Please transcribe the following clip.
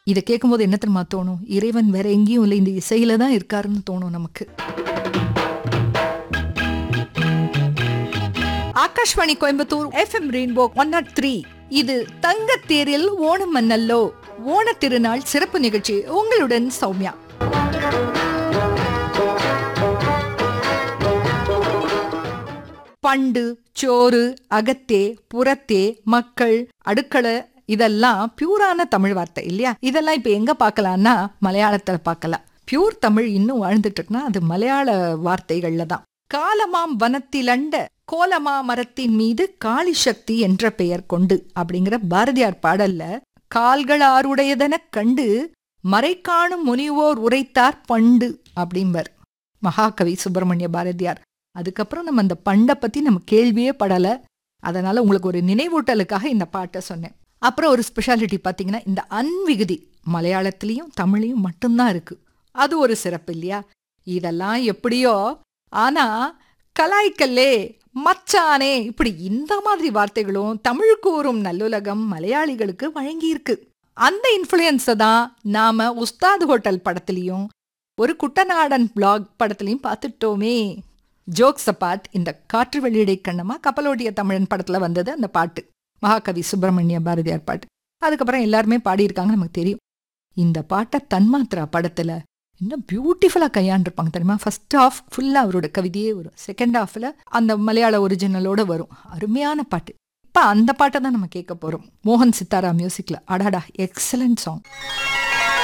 இதை கேட்கும்போது என்ன தெரியுமா தோணும் இறைவன் வேற எங்கேயும் இல்லை இந்த இசையில தான் இருக்காருன்னு தோணும் நமக்கு Akashvani Coimbatore FM rainbow one nought three இது தங்கத்தேரில் ஓணம் மன்னல்லோ ஓண திருநாள் சிறப்பு நிகழ்ச்சி உங்களுடன் சௌமியா பண்டு சோறு அகத்தே புறத்தே மக்கள் அடுக்களை இதெல்லாம் பியூரான தமிழ் வார்த்தை இல்லையா இதெல்லாம் இப்ப எங்க பார்க்கலாம்னா மலையாளத்துல பார்க்கலாம் பியூர் தமிழ் இன்னும் வாழ்ந்துட்டு இருக்குன்னா அது மலையாள வார்த்தைகள்ல தான் காலமாம் வனத்திலண்ட கோலமா மரத்தின் மீது காளி சக்தி என்ற பெயர் கொண்டு அப்படிங்கிற பாரதியார் பாடல்ல கால்கள் ஆறுடையதெனக் கண்டு மறை காணும் முனிவோர் உரைத்தார் பண்டு அப்படிம்பர் மகாகவி சுப்பிரமணிய பாரதியார் அதுக்கப்புறம் நம்ம அந்த பண்டை பத்தி நம்ம கேள்வியே படல அதனால உங்களுக்கு ஒரு நினைவூட்டலுக்காக இந்த பாட்டை சொன்னேன் அப்புறம் ஒரு ஸ்பெஷாலிட்டி பார்த்தீங்கன்னா இந்த அன்விகுதி மலையாளத்திலையும் தமிழையும் மட்டும்தான் இருக்கு அது ஒரு சிறப்பு இல்லையா இதெல்லாம் எப்படியோ ஆனா கலாய்க்கல்லே மச்சானே இப்படி இந்த மாதிரி வார்த்தைகளும் தமிழ் கூறும் நல்லுலகம் மலையாளிகளுக்கு வழங்கியிருக்கு அந்த இன்ஃப்ளூயன்ஸை தான் நாம உஸ்தாத் ஹோட்டல் படத்துலையும் ஒரு குட்டநாடன் பிளாக் படத்துலையும் பார்த்துட்டோமே ஜோக்ஸ் பாட் இந்த காற்று வெளியிடை கண்ணமா கப்பலோட்டிய தமிழன் படத்துல வந்தது அந்த பாட்டு மகாகவி சுப்பிரமணிய பாரதியார் பாட்டு அதுக்கப்புறம் எல்லாருமே பாடியிருக்காங்க நமக்கு தெரியும் இந்த பாட்டை தன்மாத்ரா படத்துல இன்னும் பியூட்டிஃபுல்லா கையாண்டிருப்பாங்க தெரியுமா ஃபர்ஸ்ட் ஹாஃப் ஃபுல்லா அவரோட கவிதையே வரும் செகண்ட் ஹாஃப்ல அந்த மலையாள ஒரிஜினலோட வரும் அருமையான பாட்டு இப்ப அந்த பாட்டை தான் நம்ம கேட்க போறோம் மோகன் சித்தாரா மியூசிக்ல அடாடா எக்ஸலண்ட் சாங்